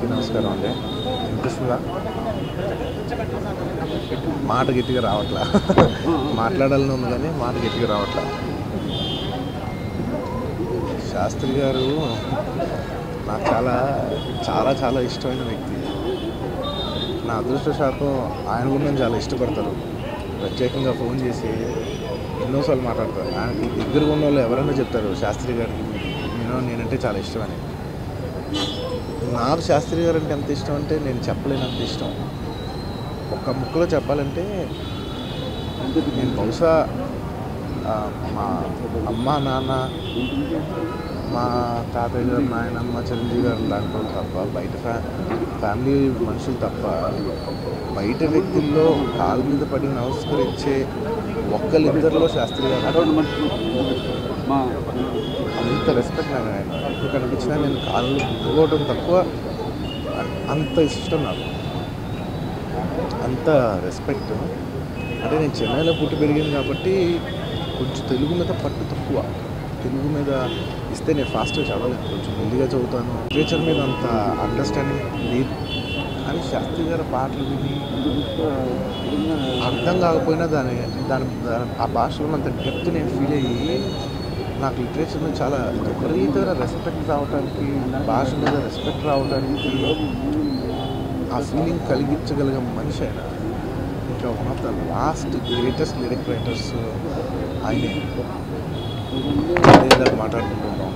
అందరికీ నమస్కారం అండి వినిపిస్తుందా మాట గట్టిగా రావట్లా మాట్లాడాలని ఉంది కానీ మాట గట్టిగా రావట్లా శాస్త్రి గారు నాకు చాలా చాలా చాలా ఇష్టమైన వ్యక్తి నా అదృష్టశాతం ఆయన కూడా నన్ను చాలా ఇష్టపడతారు ప్రత్యేకంగా ఫోన్ చేసి ఎన్నోసార్లు మాట్లాడతారు ఆయనకి దగ్గరగా ఉన్న వాళ్ళు ఎవరైనా చెప్తారు శాస్త్రి గారికి నేను నేనంటే చాలా ఇష్టమని నాకు శాస్త్రి గారు అంటే ఎంత ఇష్టం అంటే నేను చెప్పలేనంత ఇష్టం ఒక్క ముక్కలో చెప్పాలంటే నేను బహుశా ఆ, మా అమ్మ నాన్న మా తాతయ్య గారు నాయనమ్మ చిరంజీవి గారు లాంటి వాళ్ళు తప్ప బయట ఫ్యా ఫ్యామిలీ మనుషులు తప్ప బయట వ్యక్తుల్లో కాళ్ళ మీద పడి నమస్కరించే ఒక్కరిద్దరిలో శాస్త్రి గారు అంత రెస్పెక్ట్ నాకు ఆయన ఎప్పుడు కనిపించినా నేను కాళ్ళు పుట్టుకోవడం తక్కువ అంత ఇష్టం నాకు అంత రెస్పెక్ట్ అంటే నేను చెన్నైలో పుట్టి పెరిగింది కాబట్టి కొంచెం తెలుగు మీద పట్టు తక్కువ తెలుగు మీద ఇస్తే నేను ఫాస్ట్గా చదవలేను కొంచెం మెల్లిగా చదువుతాను లిటరేచర్ మీద అంత అండర్స్టాండింగ్ లేదు కానీ శాస్త్రి గారి పాటలు విని అర్థం కాకపోయినా దాని దాని దాని- ఆ భాషలో అంత డెప్త్ నేను ఫీల్ అయ్యి నాకు లిటరేచర్ మీద చాలా విపరీతమైన రెస్పెక్ట్ రావడానికి భాష మీద రెస్పెక్ట్ రావడానికి ఆ ఫీలింగ్ కలిగించగలిగే మనిషి ఆయన ఇంకా one of the last greatest lyric writers ఆయనే అదే ఇందాక మాట్లాడుకుంటున్నాం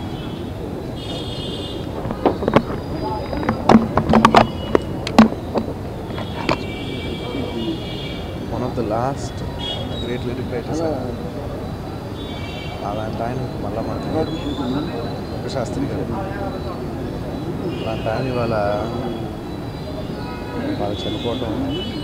one of the last great lyric writers అలాంటి ఆయన మళ్ళా మనకి ఒక శాస్త్రి గారు అలాంటి ఆయన ఇవాళ వాళ్ళు చనిపోవటం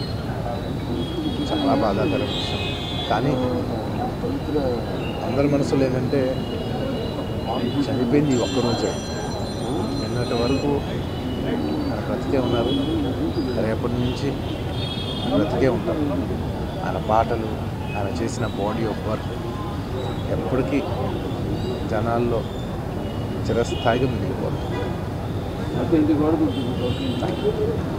చాలా బాధాకరం విషయం కానీ అందరి మనసులో ఏంటంటే చనిపోయింది ఈ ఒక్కరోజే నిన్నటి వరకు ఆయన బ్రతికే ఉన్నారు రేపటి నుంచి బ్రతికే ఉంటారు ఆయన పాటలు ఆయన చేసిన బాడీ ఆఫ్ వర్క్ ఎప్పటికీ జనాల్లో చిరస్థాయిగా మిగిలిపోతుంది ఇంటికి కూడా